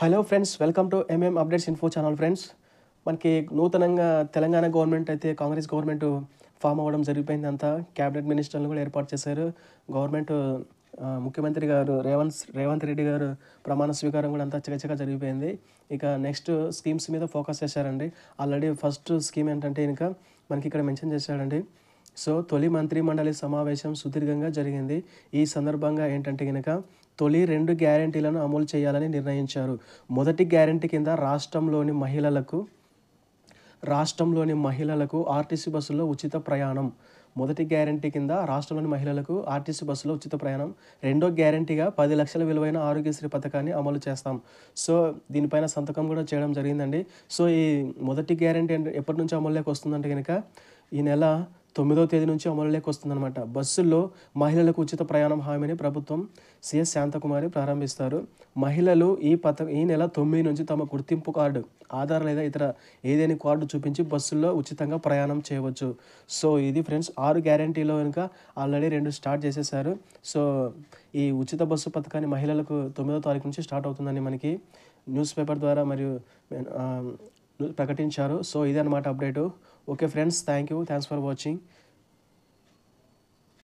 hello friends welcome to MM updates info channel friends మనకి నూతనంగా Telangana government అయితే Congress government form అవ్వడం జరిగిపోయింది అంతా క్యాబినెట్ మినిస్టర్లను కూడా ఏర్పాటు చేశారు గవర్నమెంట్ ఆ, ముఖ్యమంత్రి గారు రేవంత్ రేవంత్ రెడ్డి గారు ప్రమాణ స్వీకారం కూడా అంతా చకచకా జరిగిపోయింది ఇక నెక్స్ట్ స్కీమ్స్ మీద ఫోకస్ చేశారండి ఆల్రెడీ ఫస్ట్ స్కీమ్ ఏంటంటే ఇంకా మనకి ఇక్కడ మెన్షన్ చేశాడండి సో తొలి మంత్రి మండలి సమావేశం సుదీర్ఘంగా జరిగింది ఈ సందర్భంగా ఏంటంటే కనుక తొలి రెండు గ్యారంటీలను అమలు చేయాలని నిర్ణయించారు మొదటి గ్యారంటీ కింద రాష్ట్రంలోని మహిళలకు రాష్ట్రంలోని మహిళలకు ఆర్టీసీ బస్సులో ఉచిత ప్రయాణం మొదటి గ్యారంటీ కింద రాష్ట్రంలోని మహిళలకు ఆర్టీసీ బస్సులో ఉచిత ప్రయాణం రెండో గ్యారంటీగా పది లక్షల విలువైన ఆరోగ్యశ్రీ పథకాన్ని అమలు చేస్తాం సో దీనిపైన సంతకం కూడా చేయడం జరిగిందండి సో ఈ మొదటి గ్యారంటీ అంటే ఎప్పటి నుంచి అమలులోకి వస్తుందంటే కనుక ఈ నెల తొమ్మిదవ తేదీ నుంచి అమలులోకి వస్తుందన్నమాట బస్సుల్లో మహిళలకు ఉచిత ప్రయాణం హామీని ప్రభుత్వం సిఎస్ శాంతకుమారి ప్రారంభిస్తారు మహిళలు ఈ పథకం ఈ నెల తొమ్మిది నుంచి తమ గుర్తింపు కార్డు ఆధార్ లేదా ఇతర ఏదైనా కార్డు చూపించి బస్సుల్లో ఉచితంగా ప్రయాణం చేయవచ్చు సో ఇది ఫ్రెండ్స్ ఆరు గ్యారంటీలో కనుక ఆల్రెడీ రెండు స్టార్ట్ చేసేసారు సో ఈ ఉచిత బస్సు పథకాన్ని మహిళలకు తొమ్మిదో తారీఖు నుంచి స్టార్ట్ అవుతుందని మనకి న్యూస్ పేపర్ ద్వారా మరియు ఆ, ప్రకటించారు సో ఇదే అనమాట update okay friends thank you thanks for watching